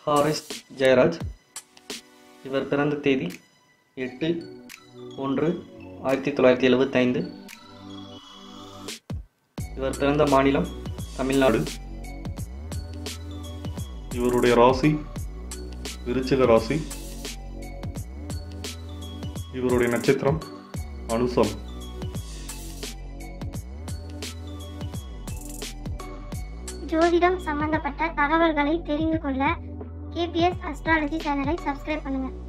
Harris Jayaraj இவர் பிறந்த தேதி எட்டு ஒன்று ஆயிரத்தி தொள்ளாயிரத்தி எழுபத்தைந்து இவர் பிறந்த மாநிலம் தமிழ்நாடு இவருடைய ராசி விருச்சிக ராசி இவருடைய நட்சத்திரம் அனுசம் ஜோதிடம் சம்பந்தப்பட்ட தகவல்களை தெரிந்து கொள்ள கேபிஎஸ் அஸ்ட்ராலஜி சேனலை சப்ஸ்கிரைப் பண்ணுங்கள்